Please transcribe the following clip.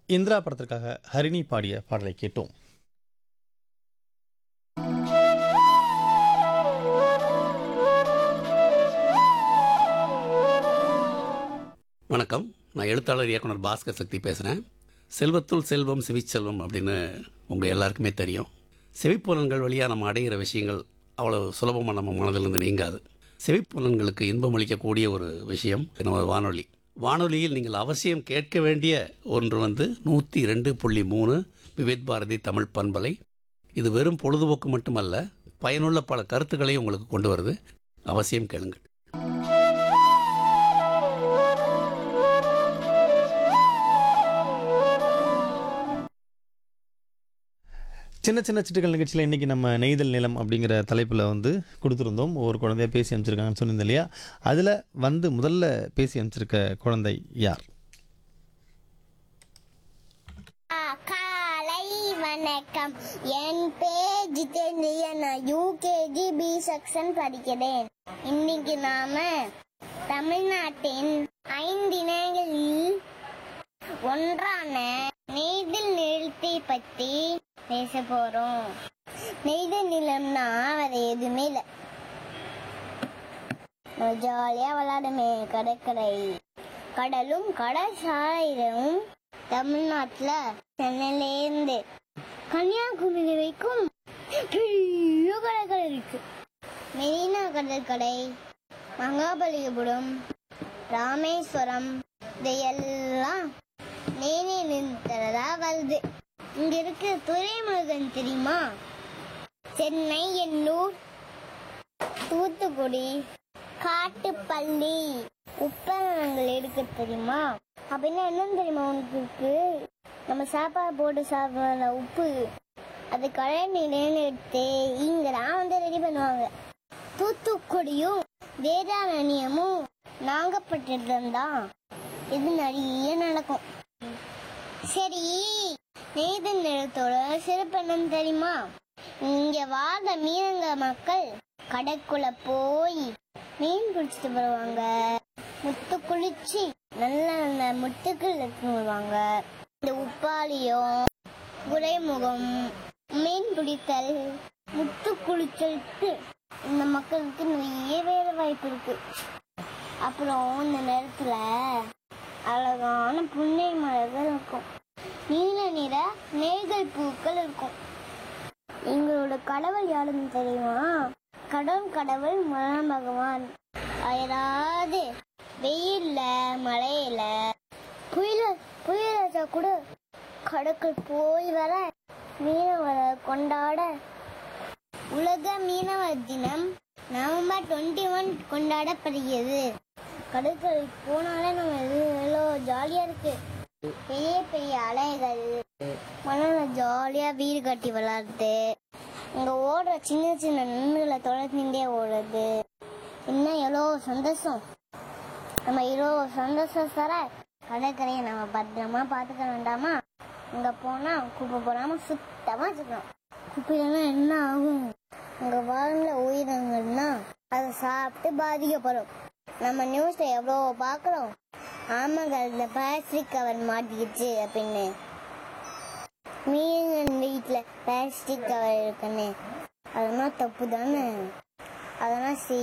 இந்திரா படத்திற்காக ஹரிணி பாடிய பாடலை கேட்டோம் வணக்கம் நான் எழுத்தாளர் இயக்குனர் பாஸ்கர் சக்தி பேசுகிறேன் செல்வத்துள் செல்வம் செவிச்செல்வம் அப்படின்னு உங்கள் எல்லாருக்குமே தெரியும் செவிப்புலன்கள் வழியாக நம்ம அடைகிற விஷயங்கள் அவ்வளோ சுலபமாக நம்ம மனதிலிருந்து நீங்காது செவிப்புலன்களுக்கு இன்பம் அளிக்கக்கூடிய ஒரு விஷயம் நம்ம வானொலி வானொலியில் நீங்கள் அவசியம் கேட்க வேண்டிய ஒன்று வந்து நூற்றி ரெண்டு புள்ளி மூணு விவேத் பாரதி தமிழ் பண்பலை இது வெறும் பொழுதுபோக்கு மட்டுமல்ல பயனுள்ள பல கருத்துக்களையும் உங்களுக்கு கொண்டு வருது அவசியம் கேளுங்கள் சின்ன சின்ன சிட்டுகள் நிகழ்ச்சியில் இன்றைக்கி நம்ம நெய்தல் நிலம் அப்படிங்கிற தலைப்பில் வந்து கொடுத்துருந்தோம் ஒவ்வொரு குழந்தைய பேசி அமைச்சிருக்காங்கன்னு சொன்னிருந்தேன் இல்லையா அதில் வந்து முதல்ல பேசி அமைச்சிருக்க குழந்தை யார் காலை வணக்கம் என் பேர் ஜிதேந்திரிய நான் யூகேஜி பி செக்ஷன் படிக்கிறேன் இன்னைக்கு நாம தமிழ்நாட்டின் ஐந்து இனங்களில் ஒன்றான நெய்தல் நிலத்தை பத்தி பேச போறோம் நெய்தல் நிலம்னா வேற எதுவுமே இல்லை நம்ம ஜாலியா விளையாடுமே கடற்கரை கடலும் கடல் சாலையும் தமிழ்நாட்டுல சென்னையிலேருந்து கன்னியாகுமரி வரைக்கும் பெரிய கடற்கரை இருக்கு மெரினா கடற்கரை மகாபலிபுரம் ராமேஸ்வரம் இதையெல்லாம் நேனே நிறுத்ததா வருது இங்க இருக்க துறைமுருகன் தெரியுமா சென்னை எண்ணூர் தூத்துக்குடி காட்டுப்பள்ளி உப்பளங்கள் இருக்கு தெரியுமா அப்படின்னா என்னன்னு தெரியுமா உனக்கு இருக்கு நம்ம சாப்பாடு போட்டு சாப்பிடுற உப்பு அது கழனிலேன்னு எடுத்து இங்க தான் வந்து ரெடி பண்ணுவாங்க தூத்துக்குடியும் வேதாரண்யமும் நாகப்பட்டினம் தான் இது நிறைய நடக்கும் சரி நெய்தல் நிலத்தோட சிறப்பு என்னன்னு தெரியுமா இங்க வாழ்ந்த மீனங்க மக்கள் கடற்குள்ள போய் மீன் பிடிச்சிட்டு வருவாங்க முத்து குளிச்சு நல்ல நல்ல முத்துக்கள் எடுத்துன்னு வருவாங்க இந்த உப்பாளியும் குறைமுகம் மீன் பிடித்தல் முத்து குளிச்சலுக்கு இந்த மக்களுக்கு நிறைய வேலை வாய்ப்பு இருக்கு அப்புறம் இந்த நேரத்துல அழகான புன்னை மலர்கள் இருக்கும் நீல நிற நெய்தல் பூக்கள் இருக்கும் எங்களோட கடவுள் யாருன்னு தெரியுமா கடவுள் கடவுள் மன பகவான் அயராது வெயில்ல மழையில புயல புயல கூட கடற்கரை போய் வர மீனவரை கொண்டாட உலக மீனவர் தினம் நவம்பர் டுவெண்ட்டி ஒன் கொண்டாடப்படுகிறது கடற்கரை போனாலே நம்ம எவ்வளோ ஜாலியா இருக்கு பெரிய பெரிய அலைகள் மணல ஜாலியா வீடு கட்டி விளாடுறது இங்க ஓடுற சின்ன சின்ன நண்டுகளை தொலைச்சிண்டே ஓடுறது இன்னும் எவ்வளோ சந்தோஷம் நம்ம இவ்வளோ சந்தோஷம் தர கடற்கரையை நம்ம பத்திரமா பார்த்துக்க வேண்டாமா இங்க போனா குப்பை போடாம சுத்தமா வச்சுக்கணும் குப்பையெல்லாம் என்ன ஆகும் அங்க வாழ்ந்த உயிரினங்கள்னா அதை சாப்பிட்டு பாதிக்கப்படும் நம்ம நியூஸ்ல எவ்வளோ பார்க்குறோம் ஆமாங்க இந்த பிளாஸ்டிக் கவர் மாட்டிக்கிச்சு அப்படின்னு மீன் வீட்டுல பிளாஸ்டிக் கவர் இருக்குன்னு அதெல்லாம் தப்பு தானே அதெல்லாம் செய்